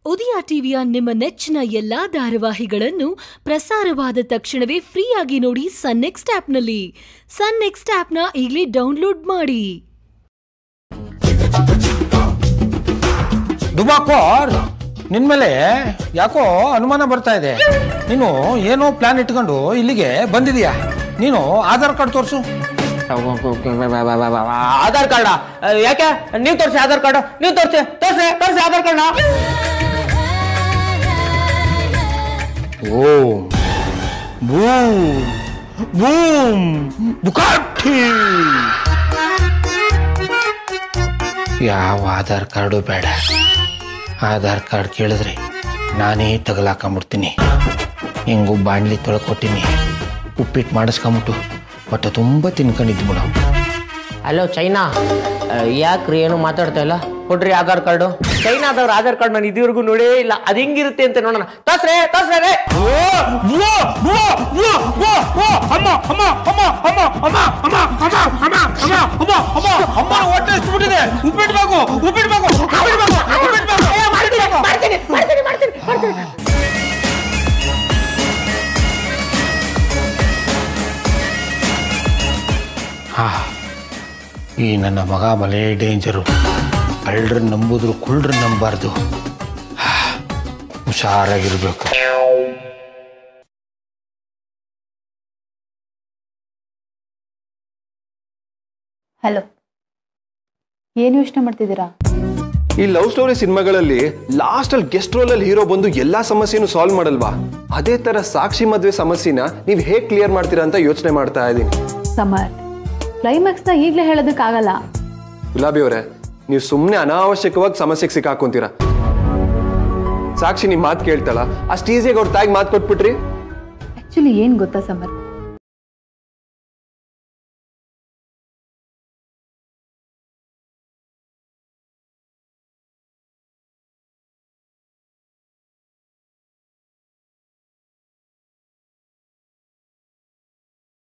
ಉದಯ ಟಿವಿಯ ನಿಮ್ಮ ನೆಚ್ಚಿನ ಎಲ್ಲಾ ಧಾರಾವಾಹಿಗಳನ್ನು ಪ್ರಸಾರವಾದ ತಕ್ಷಣವೇ ಫ್ರೀಯಾಗಿ ನೋಡಿ ಸನ್ ನೆಕ್ಸ್ಟ್ ಆಪ್ನಲ್ಲಿ ಸನ್ ನೆಕ್ಸ್ಟ್ ಆಪ್ನ ಈಗಲೇ ಡೌನ್ಲೋಡ್ ಮಾಡಿ ದುಬಾಕೋರ್ ನಿನ್ಮೇಲೆ ಯಾಕೋ ಅನುಮಾನ ಬರ್ತಾ ಇದೆ ನೀನು ಏನೋ ಪ್ಲಾನ್ ಇಟ್ಕೊಂಡು ಇಲ್ಲಿಗೆ ಬಂದಿದೀಯಾ ನೀನು ಆಧಾರ್ ಕಾರ್ಡ್ ತೋರಿಸು ಆಧಾರ್ ಕಾರ್ಡ ಯಾಕೆ ನೀವ್ ತೋರ್ಸಿ ಆಧಾರ್ ಕಾರ್ಡ್ ನೀವ್ ತೋರ್ಸಿ ತೋರ್ಸಿ ತೋರ್ಸಿ ಆಧಾರ್ ಕಾರ್ಡ್ ಓಂ ಬೂಮ್ ಬೂಮ್ ಬುಕಾಟಿ ಯಾವ ಆಧಾರ್ ಕಾರ್ಡು ಬೇಡ ಆಧಾರ್ ಕಾರ್ಡ್ ಕೇಳಿದ್ರೆ ನಾನೇ ತಗಲಾಕೊಂಬಿಡ್ತೀನಿ ಹೆಂಗು ಬಾಣ್ಲಿ ತೊಳ್ಕೊಟ್ಟಿನಿ ಉಪ್ಪಿಟ್ಟು ಮಾಡಿಸ್ಕೊಂಬಿಟ್ಟು ಹೊಟ್ಟೆ ತುಂಬ ತಿನ್ಕೊಂಡಿದ್ದು ಬಿಡು ಹಲೋ ಚೈನಾ ಯಾಕ್ರಿ ಏನು ಮಾತಾಡ್ತಾ ಇಲ್ಲ ಕೊಡ್ರಿ ಆಧಾರ್ ಕಾರ್ಡು ಚೈನಾದವ್ರ ಆಧಾರ್ ಕಾರ್ಡ್ ನಾನು ಇದುವರೆಗೂ ನೋಡೇ ಇಲ್ಲ ಅದ್ ಹೆಂಗಿರುತ್ತೆ ಅಂತ ನೋಡೋಣ ತೋರ್ಸ್ರೆ ತೋರ್ಸ್ರೆ ರೇ ಅಮ್ಮ ಹೊಟ್ಟೆ ಎಷ್ಟ್ಬಿಟ್ಟಿದೆ ಉಪ್ಪಿಟ್ಟು ಬೇಕು ಉಪ್ಪಿಟ್ಟು ಬೇಕು ಉಪ್ಪಿಟ್ಟು ಬೇಕು ಉಪ್ಪಿಟ್ಟು ಬೇಕು ಹಾ ಈ ನನ್ನ ಮಗ ಮಲೆ ಡೇಂಜರು ಕಳ್ಳರು ನಂಬುದ್ರು ಕುಳ್ರು ನಂಬಾರ್ದು ಹಾ, ಹುಷಾರಾಗಿರ್ಬೇಕು ಹಲೋ ಏನು ಯೋಚನೆ ಮಾಡ್ತಿದ್ದೀರಾ ಈ ಲವ್ ಸ್ಟೋರಿ ಸಿನಿಮಾಗಳಲ್ಲಿ ಲಾಸ್ಟ್ ಅಲ್ಲಿ ಗೆಸ್ಟ್ ರೋಲ್ ಅಲ್ಲಿ ಹೀರೋ ಬಂದು ಎಲ್ಲಾ ಸಮಸ್ಯೆನೂ ಸಾಲ್ವ್ ಮಾಡಲ್ವಾ ಅದೇ ತರ ಸಾಕ್ಷಿ ಮದ್ವೆ ಸಮಸ್ಯೆನ ನೀವು ಹೇಗ್ ಕ್ಲಿಯರ್ ಮಾಡ್ತೀರಾ ಅಂತ ಯೋಚನೆ ಮಾಡ್ತಾ ಇದ್ದೀನಿ ಸಮರ್ ಕ್ಲೈಮ್ಯಾಕ್ಸ್ನ ಈಗಲೇ ಹೇಳೋದಕ್ಕಾಗಲ್ಲ ಗುಲಾಬಿ ಅವರೇ ನೀವು ಸುಮ್ಮನೆ ಅನಾವಶ್ಯಕವಾಗಿ ಸಮಸ್ಯೆಗೆ ಸಿಕ್ಕಾಕೊಂತೀರಾ ಸಾಕ್ಷಿ ನಿಮ್ ಮಾತು ಕೇಳ್ತಾಳ ಅಷ್ಟು ಈಸಿಯಾಗಿ ಅವ್ರ ತಾಯಿಗೆ ಮಾತು ಕೊಟ್ಬಿಟ್ರಿ ಆ್ಯಕ್ಚುಲಿ ಏನು ಗೊತ್ತಾ ಸಮರ್